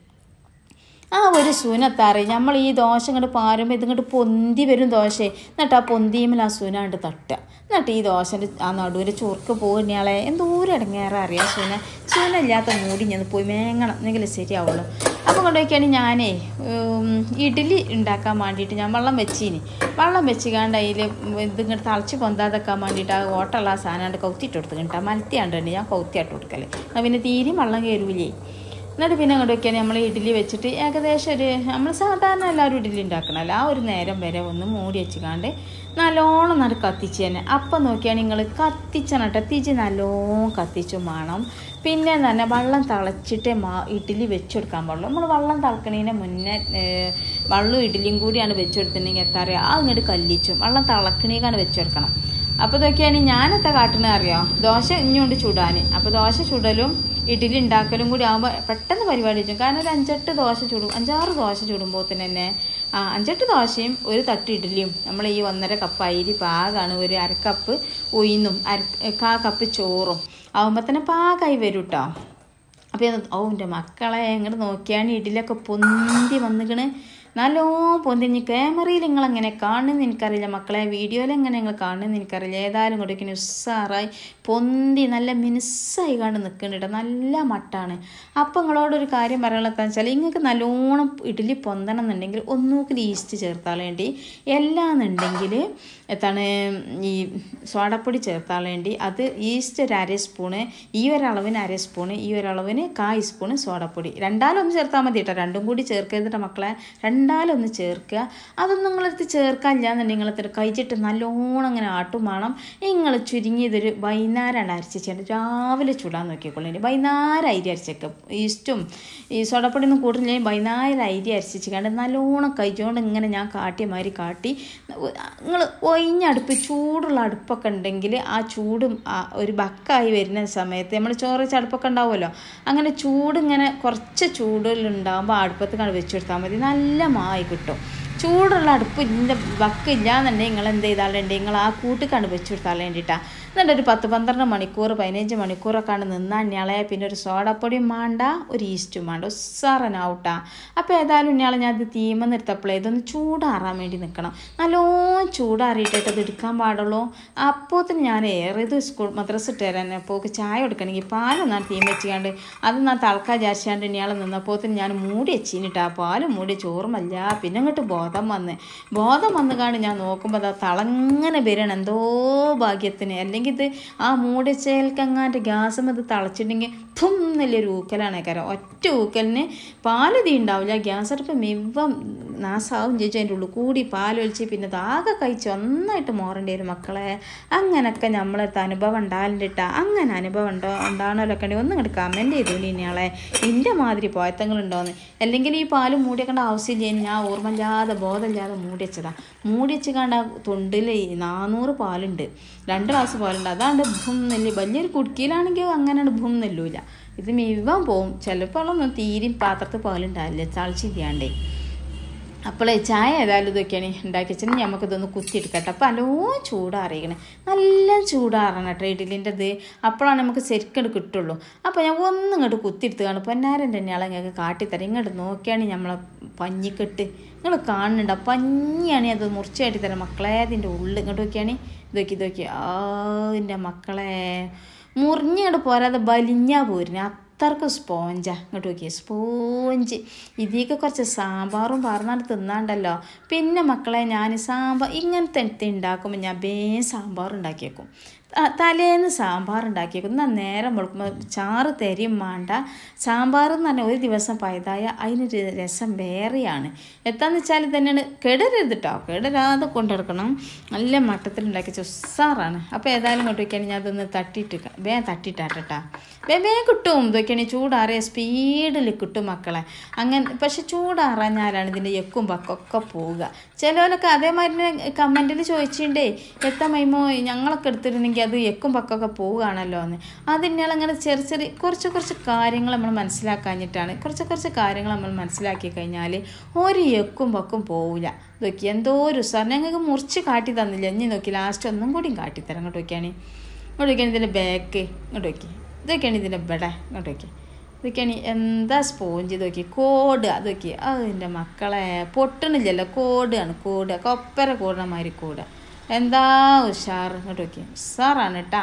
S1: ആ ഒരു സൂനത്താറി നമ്മൾ ഈ ദോശ ഇങ്ങോട്ട് പാരുമ്പോൾ ഇതിങ്ങോട്ട് പൊന്തി വരും ദോശ എന്നിട്ട് ആ പൊന്തിയുമ്പോൾ ആ സൂന കണ്ട് തട്ടുക എന്നിട്ട് ഈ ദോശൻ്റെ ആ നടുവിൻ്റെ ചൊറുക്ക് പോകുന്നയാളെ എന്തോരം ഇടങ്ങേറെ അറിയാം സൂന സൂന ഇല്ലാത്ത മൂടി ഞാൻ പോയി മേങ്ങണം എന്നെങ്കിലും ശരിയാവുള്ളൂ അപ്പോൾ കൊണ്ടുപോയിക്കാണ് ഞാനേ ഉം, ഇഡ്ഡലി ഉണ്ടാക്കാൻ വേണ്ടിയിട്ട് ഞാൻ വെള്ളം വെച്ചീനി വെള്ളം വെച്ചുകാണ്ട് അതിൽ ഇതിങ്ങോട്ട് തളച്ച് പൊന്താതെക്കാൻ വേണ്ടിയിട്ട് ആ ഓട്ടമുള്ള ആ സാധനം കൗത്തിട്ട് കൊടുത്ത് കിട്ടാം മലത്തിയാണ്ട് ഞാൻ കൗത്തിയായിട്ട് കൊടുക്കല് എന്നാൽ പിന്നെ തീരെയും വെള്ളം കയറൂലേ എന്നിട്ട് പിന്നെ അങ്ങോട്ട് വെക്കാൻ നമ്മൾ ഇഡ്ഡലി വെച്ചിട്ട് ഏകദേശം ഒരു നമ്മൾ സാധാരണ എല്ലാവരും ഇഡ്ഡലി ഉണ്ടാക്കണമല്ലോ ആ ഒരു നേരം വരെ ഒന്ന് മൂടി വെച്ചുകാണ്ട് നല്ലോണം നട കത്തിച്ച് തന്നെ അപ്പം നോക്കിയാൽ നിങ്ങൾ കത്തിച്ചണട്ടെ തീച്ച് നല്ലോണം കത്തിച്ചും വേണം പിന്നെ തന്നെ വെള്ളം തിളച്ചിട്ടേ മാ ഇഡ്ഡലി വെച്ചെടുക്കാൻ പാടുള്ളൂ നമ്മൾ വെള്ളം തിളക്കണതിന് മുന്നേ ഏഹ്, വെള്ളവും ഇഡ്ഡലിയും കൂടിയാണ് വെച്ചെടുത്തിട്ടുണ്ടെങ്കിൽ എത്താ അറിയാം അത് ഇങ്ങോട്ട് കല്ലിച്ചും വെള്ളം തിളക്കണേക്കാണ് വെച്ചെടുക്കണം അപ്പോൾ ഇതൊക്കെയാണ് ഞാനെത്താ കാട്ടണ അറിയോ ദോശ ഇഞ്ഞുകൊണ്ട് ചുടാൻ അപ്പോൾ ദോശ ചുടലും ഇഡ്ഡലി ഉണ്ടാക്കലും കൂടി ആകുമ്പോൾ പെട്ടെന്ന് പരിപാടി ചെയ്യും കാരണം ഒരു അഞ്ചെട്ട് ദോശ ചുടും അഞ്ചാറ് ദോശ ചുടുമ്പോൾ തന്നെ ആ അഞ്ചെട്ട് ദോശയും ഒരു തട്ട് ഇഡ്ഡലിയും നമ്മൾ ഈ ഒന്നര കപ്പ് അരി പാകാണ് ഒരു അരക്കപ്പ് ഉയിന്നും അര കാ കപ്പ് ചോറും ആകുമ്പോൾ തന്നെ പാകമായി വരും കേട്ടോ അപ്പോൾ ഇത് ഓ എൻ്റെ മക്കളെ ഇങ്ങോട്ട് നോക്കിയാണ് ഇഡ്ഡലിയൊക്കെ പൊന്തി വന്നിക്കണ് നല്ലോ പൊന്തിഞ്ഞ് ക്യാമറയിൽ നിങ്ങൾ എങ്ങനെ കാണുമെന്ന് എനിക്കറിയില്ല മക്കളെ വീഡിയോയിൽ എങ്ങനെ നിങ്ങൾ കാണുമെന്ന് എനിക്കറിയില്ല ഏതായാലും കൂടെ ഇങ്ങനെ ഉസ്സാറായി പൊന്തി നല്ല മിനുസ്സായി കണ്ട് നിൽക്കുന്നുണ്ട് നല്ല മട്ടാണ് അപ്പം നിങ്ങളോടൊരു കാര്യം പറയാനുള്ളത് വെച്ചാൽ നിങ്ങൾക്ക് നല്ലോണം ഇഡ്ഡലി പൊന്തണം എന്നുണ്ടെങ്കിൽ ഒന്നുകിൽ ഈസ്റ്റ് ചേർത്താൽ വേണ്ടി എല്ലാന്നുണ്ടെങ്കിൽ എത്താണ് ഈ സോഡപ്പൊടി ചേർത്താൽ വേണ്ടി അത് ഈസ്റ്റ് ഒരു അര സ്പൂണ് ഈ ഒരളവിന് അര സ്പൂണ് ഈ ഒരളവിന് കായ് സ്പൂണ് സോഡപ്പൊടി രണ്ടാലൊന്ന് ചേർത്താൽ മതി കേട്ടോ രണ്ടും കൂടി ചേർക്കരുതിട്ട് മക്കളെ രണ്ടാലൊന്ന് ചേർക്കുക അതൊന്നും നിങ്ങളടുത്ത് ചേർക്കാനില്ല എന്നുണ്ടെങ്കിൽ നിങ്ങളടുത്ത് കഴിച്ചിട്ട് നല്ലോണം അങ്ങനെ ആട്ടും വേണം നിങ്ങൾ ചുരുങ്ങിയതൊരു വൈകുന്നേരമാണ് അരച്ചിട്ട് രാവിലെ ചുടാൻ നോക്കിക്കോളൂ വൈകുന്നേരം അരി അരച്ചേക്കാം ഈസ്റ്റും ഈ സോഡപ്പൊടി ഒന്നും കൂട്ടില്ലെങ്കിൽ വൈകുന്നേരം അരി അരച്ചിട്ട് കണ്ട് നല്ലോണം കഴിച്ചുകൊണ്ട് ഇങ്ങനെ ഞാൻ കാട്ടിയ മാതിരി കാട്ടി നിങ്ങൾ ഒഴിഞ്ഞ അടുപ്പ് ചൂടുള്ള അടുപ്പൊക്കെ ഉണ്ടെങ്കിൽ ആ ചൂടും ആ ഒരു ബക്കായി വരുന്ന സമയത്ത് നമ്മൾ ചോറ് വെച്ച അടുപ്പൊക്കെ ഉണ്ടാവുമല്ലോ അങ്ങനെ ചൂട് ഇങ്ങനെ കുറച്ച് ചൂടിലുണ്ടാകുമ്പോൾ അടുപ്പത്ത് കണ്ട് വെച്ച് കൊടുത്താൽ മതി നല്ല മായി കിട്ടും ചൂടുള്ള അടുപ്പ് ഇൻ്റെ വക്കില്ല എന്നുണ്ടെങ്കിൽ നിങ്ങൾ എന്ത് ചെയ്താലുണ്ടെങ്കിൽ നിങ്ങൾ ആ കൂട്ടിക്കാണ്ട് വെച്ച് കൊടുത്താൽ വേണ്ടിയിട്ടാണ് എന്നിട്ട് ഒരു പത്ത് പന്ത്രണ്ട് മണിക്കൂർ പതിനഞ്ച് മണിക്കൂറൊക്കെ ആണ് നിന്നാൽ ഇയാളെ പിന്നെ ഒരു സോഡപ്പൊടിയും വേണ്ട ഒരു ഈസ്റ്റും വേണ്ട ഉസ്സാറനാവട്ടാ അപ്പോൾ ഏതായാലും ഇയാളെ ഞാൻ ഇത് തീമ നിർത്തപ്പോഴേ ഇതൊന്ന് ചൂടാറാൻ വേണ്ടി നിൽക്കണം നല്ലോണം ചൂടാറിയിട്ടിട്ട് ഇത് എടുക്കാൻ പാടുള്ളൂ അപ്പോത്തിന് ഞാൻ ഏറെ ഇത് സ്കൂൾ മദ്രസ ഇട്ട് തരാൻ അപ്പോൾ ചായ കൊടുക്കണമെങ്കിൽ പാലൊന്നാണ് തീം വെച്ചാണ്ട് അത് ഞാൻ തളക്കാൻ വിചാരിച്ചാണ്ട് ഇയാൾ നിന്നപ്പോത്തിന് ഞാൻ മൂടി വെച്ചിട്ടാ പാല് മൂടി ചോറുമല്ല പിന്നെ അങ്ങോട്ട് ബോധം വന്ന് ബോധം വന്ന് കാണി ഞാൻ നോക്കുമ്പോൾ അതാ തളങ്ങനെ വരണം എന്തോ ഭാഗ്യത്തിന് അല്ലെങ്കിൽ ഇത് ആ മൂടിച്ചേൽക്കങ്ങാൻ്റെ ഗ്യാസും അത് തളച്ചിട്ടുണ്ടെങ്കിൽ ഫും നല്ലൊരു ഊക്കലാണ് കാരണം ഒറ്റ ഊക്കലിന് പാല് തീ ഉണ്ടാവില്ല ഗ്യാസ് അടുപ്പ് മിവം നാസാവും ചേച്ചി അതിൻ്റെ ഉള്ളിൽ കൂടി പാലൊഴിച്ച് പിന്നെ ഇതാകെ കഴിച്ച് ഒന്നായിട്ട് മോറേണ്ടി വരും മക്കളെ അങ്ങനൊക്കെ നമ്മളടുത്ത് അനുഭവം ഉണ്ടാകലിട്ടാ അങ്ങനെ അനുഭവം ഉണ്ടോ ഉണ്ടാകണമല്ലോ ഒക്കെ ഒന്നും ഇങ്ങോട്ട് കമൻറ്റ് ചെയ്തു ഇനിയാളെ എൻ്റെ മാതിരി പോയത്തങ്ങളുണ്ടോയെന്ന് അല്ലെങ്കിൽ ഈ പാല് മൂടിയേക്കേണ്ട ആവശ്യമില്ല ഞാൻ ഓർമ്മയില്ലാതെ ബോധമില്ലാതെ മൂടി വെച്ചതാ മൂടി വെച്ച് കണ്ട തൊണ്ടിൽ നാനൂറ് പാലുണ്ട് രണ്ട് ഗ്ലാസ് പാലുണ്ട് അതാണ്ട് ഭൂം നെല്ല് വലിയൊരു കുടുക്കിയിലാണെങ്കിൽ അങ്ങനെ ഭൂം നെല്ലൂല ഇത് മിവൻ പോവും ചിലപ്പോഴൊന്നും തീരും പാത്രത്തിൽ പാലുണ്ടാവില്ല തളിച്ചില്ലാണ്ടേ അപ്പോൾ ചായ ഏതായാലും ഇതൊക്കെയാണ് ഉണ്ടാക്കി വെച്ചാൽ നമുക്കിതൊന്ന് കുത്തിയെടുക്കട്ടെ അപ്പോൾ നല്ലോ ചൂടാറിയിക്കണേ നല്ല ചൂടാറണം കേട്ടോ ഇഡലിൻ്റെ ഇത് അപ്പോഴാണ് നമുക്ക് ശരിക്കും കിട്ടുള്ളൂ അപ്പോൾ ഞാൻ ഒന്നും ഇങ്ങോട്ട് കുത്തിയെടുത്ത് കാണും പൊന്നാരൻ തന്നെയാളെ നിങ്ങൾക്ക് കാട്ടിത്തരാം ഇങ്ങോട്ട് നോക്കിയാണ് നമ്മളെ പഞ്ഞിക്കെട്ട് നിങ്ങൾ കാണുന്നുണ്ട് ആ പഞ്ഞിയാണ് അത് മുറിച്ചാട്ടി തരാം മക്കളെ അതിൻ്റെ ഉള്ളിൽ ഇങ്ങോട്ട് നോക്കിയാണ് ഇതൊക്കെ ഇതൊക്കെ ആ എൻ്റെ മക്കളെ മുറിഞ്ഞിങ്ങോട്ട് പോരാതെ വലിഞ്ഞാ പോരുന്നു അത്രക്ക് സ്പോഞ്ചാ ഇങ്ങോട്ട് നോക്കിയേ സ്പോഞ്ച് ഇതിലേക്ക് കുറച്ച് സാമ്പാറും പറഞ്ഞാൽ തിന്നാണ്ടല്ലോ പിന്നെ മക്കളെ ഞാൻ സാമ്പാർ ഇങ്ങനത്തെ എടുത്ത് ഉണ്ടാക്കുമ്പോൾ ഞാൻ ബേ സാമ്പാർ ഉണ്ടാക്കിയേക്കും തലേന്ന് സാമ്പാർ ഉണ്ടാക്കിയേക്കും എന്നാൽ നേരം വെളുക്കുമ്പോൾ ചാറ് തരിയും വേണ്ട സാമ്പാർ എന്ന് പറഞ്ഞാൽ ഒരു ദിവസം പയതായ അതിനൊരു രസം വേറെയാണ് എത്താന്ന് വെച്ചാൽ തന്നെയാണ് കെടരുത് കേട്ടോ കെടരാതെ കൊണ്ടെടുക്കണം നല്ല മട്ടത്തിൽ ഉണ്ടാക്കിയ ഉസ്സാറാണ് അപ്പോൾ ഏതായാലും ഇങ്ങോട്ട് വയ്ക്കുകയാണെങ്കിൽ ഞാൻ അതൊന്ന് തട്ടിയിട്ട് വേഗം തട്ടിയിട്ടാട്ടാ വേഗം വേഗം കിട്ടും ഇതൊക്കെയാണ് ചൂടാറിയ സ്പീഡിൽ കിട്ടും മക്കളെ അങ്ങനെ പക്ഷെ ചൂടാറാഞ്ഞാലാണ് ഇതിൻ്റെ എക്കും പക്കൊക്കെ പോവുക ചിലവരൊക്കെ അതേമാതിരി കമൻറ്റിൽ ചോദിച്ചിട്ടുണ്ടേ എത്താ മൈമോ ഞങ്ങളൊക്കെ എടുത്തിരുന്നെങ്കിൽ അത് എക്കും പക്കൊക്കെ പോവുകയാണല്ലോ എന്ന് അതിനാളങ്ങനെ ചെറിയ ചെറിയ കുറച്ച് കുറച്ച് കാര്യങ്ങൾ നമ്മൾ മനസ്സിലാക്കാഞ്ഞിട്ടാണ് കുറച്ച് കുറച്ച് കാര്യങ്ങൾ നമ്മൾ മനസ്സിലാക്കി കഴിഞ്ഞാൽ ഒരു എക്കും പക്കും പോവില്ല നോക്കി എന്തോ ഒരു സാർ ഞങ്ങൾക്ക് മുറിച്ച് കാട്ടി തന്നില്ല ഇനി നോക്കി ലാസ്റ്റ് ഒന്നും കൂടിയും കാട്ടിത്തരാം ഇങ്ങോട്ട് നോക്കിയാണ് ഇങ്ങോട്ട് നോക്കിയാണ് ഇതിൻ്റെ ബാക്ക് ഇങ്ങോട്ട് നോക്കി ഇതൊക്കെയാണ് ഇതിൻ്റെ ബെടെ ഇങ്ങോട്ട് നോക്കി ഇതൊക്കെയാണ് എന്താ സ്പോഞ്ച് ഇതൊക്കെ കോട് അതൊക്കെ അതിൻ്റെ മക്കളെ പൊട്ടണില്ലല്ലോ കോടാണ് കോട് കൊപ്പര കൂടണ മാതിരി കോട് എന്താ ഉഷാർ ഇങ്ങോട്ട് നോക്കി ഉഷാറാണ് കേട്ടാ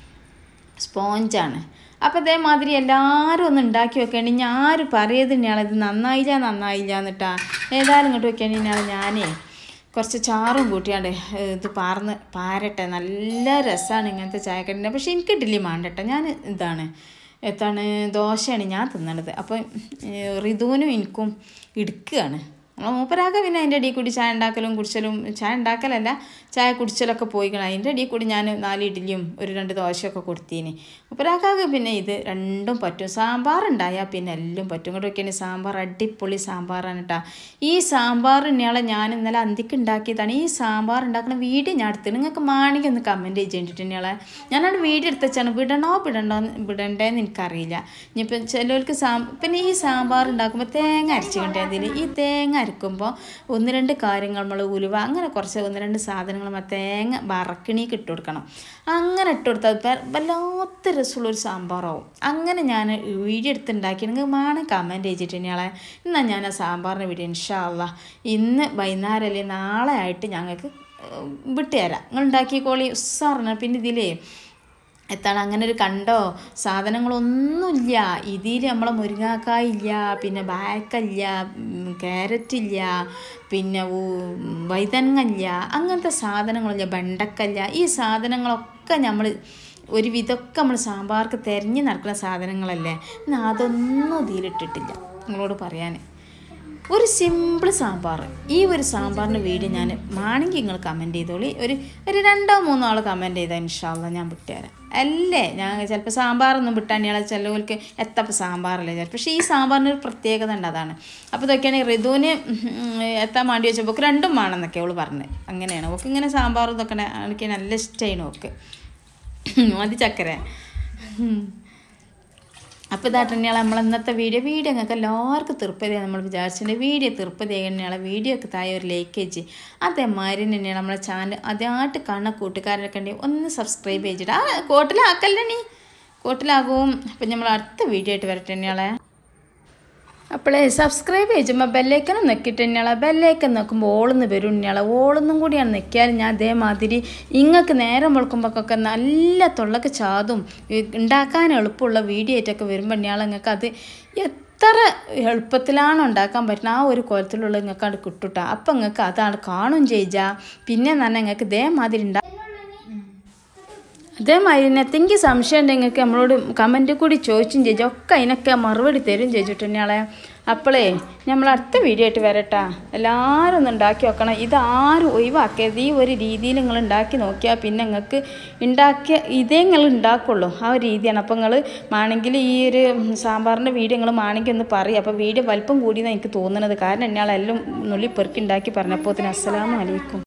S1: സ്പോഞ്ചാണ് അപ്പോൾ അതേമാതിരി എല്ലാവരും ഒന്ന് ഉണ്ടാക്കി വെക്കുകയാണെങ്കിൽ ആരും പറയത് തന്നെയാണ് ഇത് നന്നായില്ല നന്നായില്ല എന്നിട്ടാ ഏതായാലും ഇങ്ങോട്ട് വെക്കുകയാണെങ്കിൽ ഞാനേ കുറച്ച് ചാറും കൂട്ടിയാണ്ട് ഇത് പാർന്ന് പാരട്ടെ നല്ല രസമാണ് ഇങ്ങനത്തെ ചായക്കടിൻ്റെ പക്ഷേ എനിക്ക് ഇഡ്ഡലി മാണ്ടട്ടെ ഞാൻ ഇതാണ് എത്താണ് ദോശയാണ് ഞാൻ തിന്നണത് അപ്പം ഋതുവിനും എനിക്കും ഇടുക്കുകയാണ് നമ്മളെ മൂപ്പരാകെ പിന്നെ അതിൻ്റെ ഇടയിൽ കൂടി ചായ ഉണ്ടാക്കലും കുടിച്ചലും ചായ ഉണ്ടാക്കലല്ല ചായ കുടിച്ചലൊക്കെ പോയിക്കണം അതിൻ്റെ ഇടയിൽ കൂടി ഞാൻ നാല് ഇഡ്ഡലിയും ഒരു രണ്ട് ദോശയൊക്കെ കൊടുത്തീന് മൂപ്പരാക്കാകെ പിന്നെ ഇത് രണ്ടും പറ്റും സാമ്പാർ ഉണ്ടായാൽ പിന്നെ എല്ലാം പറ്റും ഇങ്ങോട്ട് വെക്കണേ സാമ്പാർ അടിപൊളി സാമ്പാറാണ് കേട്ടോ ഈ സാമ്പാർ ഇന്നയാളെ ഞാൻ ഇന്നലെ അന്തിക്ക് ഉണ്ടാക്കിയതാണ് ഈ സാമ്പാർ ഉണ്ടാക്കുന്ന വീഡിയോ ഞാൻ എടുത്ത് നിങ്ങൾക്ക് മാണെങ്കിൽ ഒന്ന് കമൻറ്റ് ചെയ്തിട്ട് ഇന്നയാളെ ഞാനവിടെ വീഡിയോ എടുത്ത് വെച്ചാണ് വിടണോ വിടണ്ടോ വിടണ്ടേന്ന് എനിക്കറിയില്ല ഇനിയിപ്പം ചിലവർക്ക് സാ പിന്നെ ഈ സാമ്പാർ ഉണ്ടാക്കുമ്പോൾ തേങ്ങ അരച്ച് കൊണ്ടതിൽ ഈ തേങ്ങ അരക്കുമ്പോൾ ഒന്ന് രണ്ട് കാര്യങ്ങൾ നമ്മൾ ഉലുവ അങ്ങനെ കുറച്ച് ഒന്ന് രണ്ട് സാധനങ്ങൾ നമ്മൾ തേങ്ങ വറക്കിണിക്ക് ഇട്ട് കൊടുക്കണം അങ്ങനെ ഇട്ട് കൊടുത്താൽ വല്ലാത്ത രസമുള്ള ഒരു സാമ്പാറാവും അങ്ങനെ ഞാൻ വീഡിയോ എടുത്ത് ഉണ്ടാക്കി നിങ്ങൾക്ക് വേണം കമൻറ്റ് ചെയ്തിട്ട് ഇനിയാളെ എന്നാൽ ഞാൻ ആ സാമ്പാറിൻ്റെ വീഡിയോ ഇൻഷാല്ല ഇന്ന് വൈകുന്നേരം അല്ലെങ്കിൽ നാളെ ആയിട്ട് ഞങ്ങൾക്ക് വിട്ടുതരാം നിങ്ങൾ ഉണ്ടാക്കിക്കോളി ഉസ്സാറിന് പിന്നെ ഇതിലേ എത്താണ് അങ്ങനെ ഒരു കണ്ടോ സാധനങ്ങളൊന്നുമില്ല ഇതിൽ നമ്മളെ മുരിങ്ങാക്കായ ഇല്ല പിന്നെ ബാക്കല്ല ക്യാരറ്റ് ഇല്ല പിന്നെ വൈതനങ്ങല്ല അങ്ങനത്തെ സാധനങ്ങളില്ല വെണ്ടക്കല്ല ഈ സാധനങ്ങളൊക്കെ നമ്മൾ ഒരു വിധമൊക്കെ നമ്മൾ സാമ്പാർക്ക് തിരഞ്ഞ് നടക്കുന്ന സാധനങ്ങളല്ലേ എന്നാൽ അതൊന്നും ഇതിലിട്ടിട്ടില്ല നിങ്ങളോട് പറയാൻ ഒരു സിമ്പിൾ സാമ്പാർ ഈ ഒരു സാമ്പാറിൻ്റെ വീഡിയോ ഞാൻ മാണെങ്കിൽ നിങ്ങൾ കമൻറ്റ് ചെയ്തോളി ഒരു ഒരു രണ്ടോ മൂന്നോ ആൾ കമൻറ്റ് ചെയ്താൽ ഇൻഷാല്ല ഞാൻ വിട്ടുതരാം അല്ലേ ഞാൻ ചിലപ്പോൾ സാമ്പാറൊന്നും വിട്ടാണിയാളെ ചിലവർക്ക് എത്തപ്പോൾ സാമ്പാറല്ലേ ചിലപ്പോൾ പക്ഷേ ഈ സാമ്പാറിന് ഒരു പ്രത്യേകത ഉണ്ട് അതാണ് അപ്പോൾ ഇതൊക്കെയാണ് ഋതുവിന് എത്താൻ വേണ്ടി വെച്ചപ്പോൾ ഒക്കെ രണ്ടും വേണമെന്നൊക്കെ അവൾ പറഞ്ഞത് അങ്ങനെയാണ് ഓക്ക് ഇങ്ങനെ സാമ്പാർ ഇതൊക്കെ എനിക്ക് നല്ല ഇഷ്ടമായിരുന്നു ഓക്ക് മതി ചക്കര അപ്പോൾ ഇതായിട്ട് തന്നെയാണ് നമ്മൾ ഇന്നത്തെ വീഡിയോ വീഡിയോ നിങ്ങൾക്ക് എല്ലാവർക്കും തൃപ്തിയാണ് നമ്മൾ വിചാരിച്ചിട്ടുണ്ട് വീഡിയോ തൃപ്തി തന്നെയാണ് വീഡിയോക്ക് താഴെ ഒരു ലൈക്കേജ് അതേമാതിരി തന്നെയാണ് നമ്മളെ ചാനൽ ആദ്യമായിട്ട് കാണുന്ന കൂട്ടുകാരൊക്കെ ഉണ്ടെങ്കിൽ ഒന്ന് സബ്സ്ക്രൈബ് ചെയ്തിട്ട് ആ കോട്ടിലാക്കല്ലേ നീ കോട്ടിലാകും അപ്പം നമ്മൾ അടുത്ത വീഡിയോ ആയിട്ട് വരട്ടെ തന്നെയാളെ അപ്പോളേ സബ്സ്ക്രൈബ് ചെയ്യുമ്പോൾ ബെല്ലേക്കനും നിൽക്കിട്ട് തന്നെയാളെ ബെല്ലേക്കൻ നോക്കുമ്പോൾ ഓളുന്ന് വരും തന്നെയാളെ ഓളൊന്നും കൂടിയാണ് നിൽക്കിയാൽ ഞാൻ അതേമാതിരി ഇങ്ങൾക്ക് നേരം വെളുക്കുമ്പോഴൊക്കെ നല്ല തൊള്ളക്ക് ചാതും ഈ ഉണ്ടാക്കാൻ എളുപ്പമുള്ള വീഡിയോ ആയിട്ടൊക്കെ വരുമ്പോൾ തന്നെയാളെ നിങ്ങൾക്ക് അത് എത്ര എളുപ്പത്തിലാണ് ഉണ്ടാക്കാൻ പറ്റുന്നത് ആ ഒരു കോലത്തിലുള്ള നിങ്ങൾക്ക് അത് കിട്ടുട്ടാ അപ്പം നിങ്ങൾക്ക് അതാണ് കാണും ചെയ്ജാ പിന്നെ തന്നെ നിങ്ങൾക്ക് ഇതേമാതിരി ഉണ്ടാ അതേമാതിരി തന്നെ എന്തെങ്കിലും സംശയം ഉണ്ടെങ്കിൽ നിങ്ങൾക്ക് നമ്മളോട് കമൻറ്റ് കൂടി ചോദിച്ചും ചേച്ചി ഒക്കെ അതിനൊക്കെ മറുപടി തരും ചേച്ചിട്ട് തന്നെയാളെ അപ്പോളേ നമ്മൾ അടുത്ത വീഡിയോ ആയിട്ട് വരട്ടാ എല്ലാവരും ഒന്ന് ഉണ്ടാക്കി വെക്കണം ഇതാരും ഒഴിവാക്കരുത് ഈ ഒരു രീതിയിൽ നിങ്ങൾ ഉണ്ടാക്കി നോക്കിയാൽ പിന്നെ നിങ്ങൾക്ക് ഉണ്ടാക്കിയ ഇതേ നിങ്ങൾ ഉണ്ടാക്കുള്ളൂ ആ ഒരു രീതിയാണ് അപ്പോൾ നിങ്ങൾ ആണെങ്കിൽ ഈ ഒരു സാമ്പാറിൻ്റെ വീഡിയോ നിങ്ങൾ ആണെങ്കിൽ ഒന്ന് പറയും അപ്പോൾ വീഡിയോ വലിപ്പം കൂടിയെന്നാണ് എനിക്ക് തോന്നുന്നത് കാരണം എന്നെയാളെല്ലാം നുള്ളി പെറുക്കി ഉണ്ടാക്കി പറഞ്ഞപ്പോൾ അസ്സലാമു അലൈക്കും